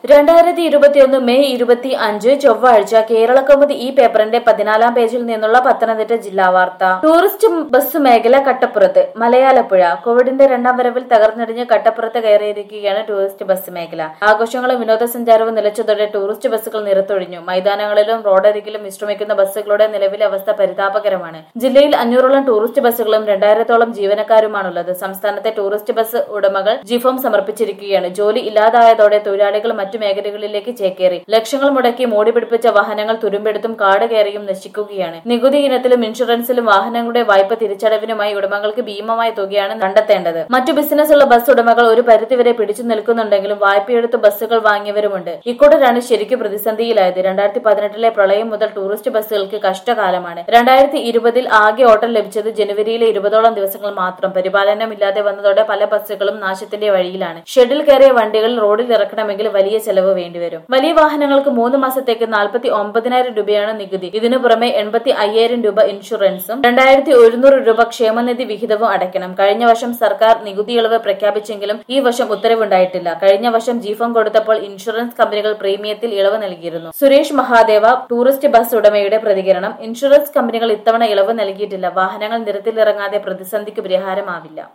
രണ്ടായിരത്തി ഇരുപത്തിയൊന്ന് മെയ് ഇരുപത്തി അഞ്ച് ചൊവ്വാഴ്ച കേരളകൗമുദി ഈ പേപ്പറിന്റെ പതിനാലാം പേജിൽ നിന്നുള്ള പത്തനംതിട്ട ജില്ലാ വാർത്ത ടൂറിസ്റ്റ് ബസ് മേഖല കട്ടപ്പുറത്ത് മലയാലപ്പുഴ കോവിഡിന്റെ രണ്ടാം വരവിൽ തകർന്നടിഞ്ഞ് കട്ടപ്പുറത്ത് കയറിയിരിക്കുകയാണ് ടൂറിസ്റ്റ് ബസ് മേഖല ആഘോഷങ്ങളും വിനോദസഞ്ചാരവും നിലച്ചതോടെ ടൂറിസ്റ്റ് ബസ്സുകൾ നിറത്തൊഴിഞ്ഞു മൈതാനങ്ങളിലും റോഡരികിലും വിശ്രമിക്കുന്ന ബസ്സുകളുടെ നിലവിലെ അവസ്ഥ പരിതാപകരമാണ് ജില്ലയിൽ അഞ്ഞൂറോളം ടൂറിസ്റ്റ് ബസ്സുകളും രണ്ടായിരത്തോളം ജീവനക്കാരുമാണുള്ളത് സംസ്ഥാനത്തെ ടൂറിസ്റ്റ് ബസ് ഉടമകൾ ജിഫോം സമർപ്പിച്ചിരിക്കുകയാണ് ജോലി ഇല്ലാതായതോടെ തൊഴിലാളികൾ മറ്റു മേഖലകളിലേക്ക് ചേക്കേറി ലക്ഷങ്ങൾ മുടക്കി മോടി പിടിപ്പിച്ച വാഹനങ്ങൾ തുരുമ്പെടുത്തും കാട് കയറിയും നശിക്കുകയാണ് നികുതി ഇനത്തിലും ഇൻഷുറൻസിലും വാഹനങ്ങളുടെ വായ്പ തിരിച്ചടവിനുമായി ഉടമകൾക്ക് ഭീമമായ തുകയാണ് കണ്ടെത്തേണ്ടത് മറ്റു ബിസിനസ്സുള്ള ബസ് ഉടമകൾ ഒരു പരിധിവരെ പിടിച്ചു നിൽക്കുന്നുണ്ടെങ്കിലും വായ്പയെടുത്ത് ബസ്സുകൾ വാങ്ങിയവരുമുണ്ട് ഇക്കൂട്ടരാണ് ശരിക്കും പ്രതിസന്ധിയിലായത് രണ്ടായിരത്തി പതിനെട്ടിലെ പ്രളയം മുതൽ ടൂറിസ്റ്റ് ബസ്സുകൾക്ക് കഷ്ടകാലമാണ് രണ്ടായിരത്തി ഇരുപതിൽ ആകെ ഓട്ടം ലഭിച്ചത് ജനുവരിയിലെ ഇരുപതോളം ദിവസങ്ങൾ മാത്രം പരിപാലനമില്ലാതെ വന്നതോടെ പല ബസ്സുകളും നാശത്തിന്റെ വഴിയിലാണ് ഷെഡിൽ കയറിയ വണ്ടികൾ റോഡിൽ ഇറക്കണമെങ്കിൽ വലിയ ചെലവ് വേണ്ടിവരും വലിയ വാഹനങ്ങൾക്ക് മൂന്ന് മാസത്തേക്ക് നാൽപ്പത്തി ഒമ്പതിനായിരം രൂപയാണ് നികുതി ഇതിനു പുറമെ എൺപത്തി അയ്യായിരം രൂപ ഇൻഷുറൻസും രണ്ടായിരത്തി ഒരുന്നൂറ് രൂപ ക്ഷേമനിധി വിഹിതവും അടയ്ക്കണം കഴിഞ്ഞ വർഷം സർക്കാർ നികുതി ഇളവ് പ്രഖ്യാപിച്ചെങ്കിലും ഈ വർഷം ഉത്തരവുണ്ടായിട്ടില്ല കഴിഞ്ഞ വർഷം ജീഫം കൊടുത്തപ്പോൾ ഇൻഷുറൻസ് കമ്പനികൾ പ്രീമിയത്തിൽ ഇളവ് നൽകിയിരുന്നു സുരേഷ് മഹാദേവ ടൂറിസ്റ്റ് ബസ് ഉടമയുടെ പ്രതികരണം ഇൻഷുറൻസ് കമ്പനികൾ ഇത്തവണ ഇളവ് നൽകിയിട്ടില്ല വാഹനങ്ങൾ നിരത്തിലിറങ്ങാതെ പ്രതിസന്ധിക്ക് പരിഹാരമാവില്ല